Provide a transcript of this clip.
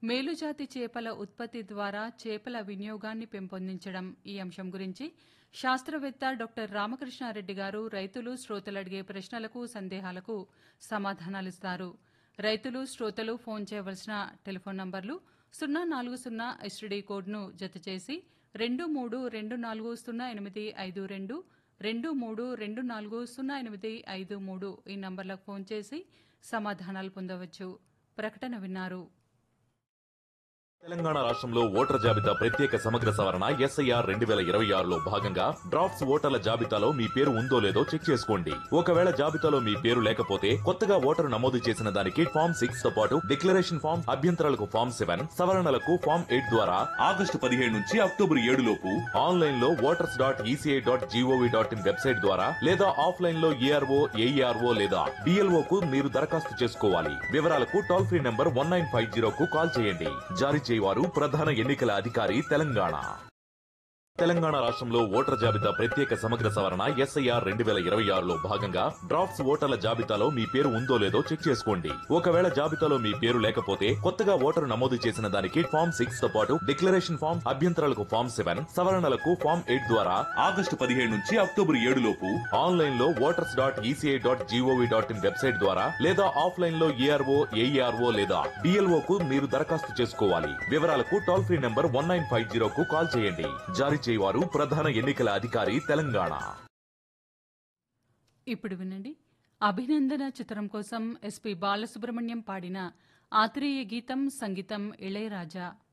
మేలుజాతి చేపల ఉత్పత్తి ద్వారా చేపల వినియోగాన్ని పెంపొందించడం ఈ అంశం గురించి శాస్త్రవేత్త డాక్టర్ రామకృష్ణారెడ్డి గారు రైతులు శ్రోతలు అడిగే ప్రశ్నలకు సందేహాలకు సమాధానాలిస్తారు రైతులు శ్రోతలు ఫోన్ చేయవలసిన టెలిఫోన్ నంబర్లు సున్నా నాలుగు సున్నా ఎస్టీడీ కోడ్ను జతచేసి రెండు మూడు రెండు నాలుగు సున్నా ఎనిమిది ఐదు రెండు రెండు మూడు రెండు నాలుగు సున్నా ఎనిమిది ఐదు మూడు ఈ నంబర్లకు ఫోన్ చేసి సమాధానాలు పొందవచ్చు ప్రకటన విన్నారు తెలంగాణ రాష్ట్రంలో ఓటర్ జాబితా ప్రత్యేక సమగ్ర సవరణ ఎస్ఐఆర్ రెండు వేల ఇరవై ఆరులో భాగంగా డ్రాఫ్ట్స్ ఓటర్ల జాబితాలో మీ పేరు ఉందో లేదో చెక్ చేసుకోండి ఒకవేళ జాబితాలో మీ పేరు లేకపోతే కొత్తగా ఓటరు నమోదు చేసిన దానికి ఫామ్ సిక్స్ తో పాటు డిక్లరేషన్ ఫామ్ అభ్యంతరాలకు ఫామ్ సెవెన్ సవరణలకు ఫామ్ ఎయిట్ ద్వారా ఆగస్టు పదిహేడు నుంచి అక్టోబర్ ఏడు లోపు ఆన్లైన్ లో voters dot ECI dot GOV dot in website ద్వారా లేదా ఆఫ్లైన్ లో ఏఆర్ఓ ఏఈఆర్ఓ లేదా డిఎల్ఓ కు మీరు దరఖాస్తు చేసుకోవాలి వివరాలకు toll free number one nine five zero కు కాల్ చేయండి జారీ చేయవారు ప్రధాన ఎన్నికల అధికారి తెలంగాణ తెలంగాణ రాష్ట్రంలో ఓటర్ జాబితా ప్రత్యేక సమగ్ర సవరణ ఎస్ఐఆర్ రెండు వేల ఇరవై ఆరులో భాగంగా డ్రాఫ్ట్స్ ఓటర్ల జాబితాలో మీ పేరు ఉందో లేదో చెక్ చేసుకోండి ఒకవేళ జాబితాలో మీ పేరు లేకపోతే కొత్తగా ఓటరు నమోదు చేసిన దానికి ఫామ్ సిక్స్ తో పాటు డిక్లరేషన్ ఫామ్ అభ్యంతరాలకు ఫామ్ సెవెన్ సవరణలకు ఫామ్ ఎయిట్ ద్వారా ఆగస్టు పదిహేడు నుంచి అక్టోబర్ ఏడు లోపు ఆన్లైన్ లో voters dot ECI dot GOV dot in website ద్వారా లేదా ఆఫ్లైన్ లో ఏఆర్ఓ ఏఈఆర్ఓ లేదా డిఎల్ఓ కు మీరు దరఖాస్తు చేసుకోవాలి వివరాలకు toll free number one nine five zero కు కాల్ చేయండి జారీ చేయవారు ప్రధాన ఎన్నికల అధికారి తెలంగాణ ఇప్పుడు వినండి అభినందన చిత్రం కోసం ఎస్పి బాలసుబ్రహ్మణ్యం పాడిన ఆత్రేయ గీతం సంగీతం ఇళయరాజా